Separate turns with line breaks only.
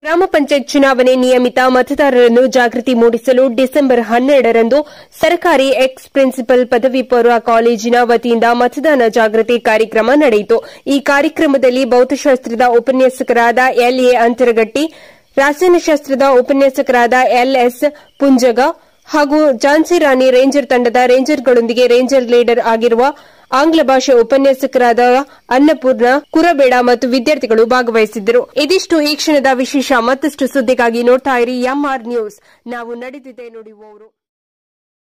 ಗ್ರಾಮ ಪಂಚಾಯತ್ ಚುನಾವಣೆ ನಿಯಮಿತ ಮತದಾರರನ್ನು ಜಾಗೃತಿ ಮೂಡಿಸಲು ಡಿಸೆಂಬರ್ ಹನ್ನೆರಡರಂದು ಸರ್ಕಾರಿ ಎಕ್ಸ್ ಪ್ರಿನ್ಸಿಪಲ್ ಪದವಿ ಪೂರ್ವ ಕಾಲೇಜಿನ ವತಿಯಿಂದ ಮತದಾನ ಜಾಗೃತಿ ಕಾರ್ಯಕ್ರಮ ನಡೆಯಿತು ಈ ಕಾರ್ಯಕ್ರಮದಲ್ಲಿ ಭೌತಶಾಸ್ತ್ರದ ಉಪನ್ಯಾಸಕರಾದ ಎಲ್ಎ ಅಂತರಗಟ್ಟಿ ರಾಸಾಯನಶಾಸ್ತ್ರದ ಉಪನ್ಯಾಸಕರಾದ ಎಲ್ಎಸ್ ಪುಂಜಗ ಹಾಗೂ ಝಾನ್ಸಿ ರಾಣಿ ರೇಂಜರ್ ತಂಡದ ರೇಂಜರ್ಗಳೊಂದಿಗೆ ರೇಂಜರ್ ಲೀಡರ್ ಆಗಿರುವ ಆಂಗ್ಲ ಭಾಷೆ ಉಪನ್ಯಾಸಕರಾದ ಅನ್ನಪೂರ್ಣ ಕುರಬೇಡ ಮತ್ತು ವಿದ್ಯಾರ್ಥಿಗಳು ಭಾಗವಹಿಸಿದ್ದರು ಇದಿಷ್ಟು ಈ ಕ್ಷಣದ ವಿಶೇಷ ಮತ್ತಷ್ಟು ಸುದ್ದಿಗಾಗಿ ನೋಡ್ತಾ ಇರಿ ಎಂಆರ್ ನ್ಯೂಸ್ ನಾವು ನಡೆದಿದೆ ನುಡಿಯುವವರು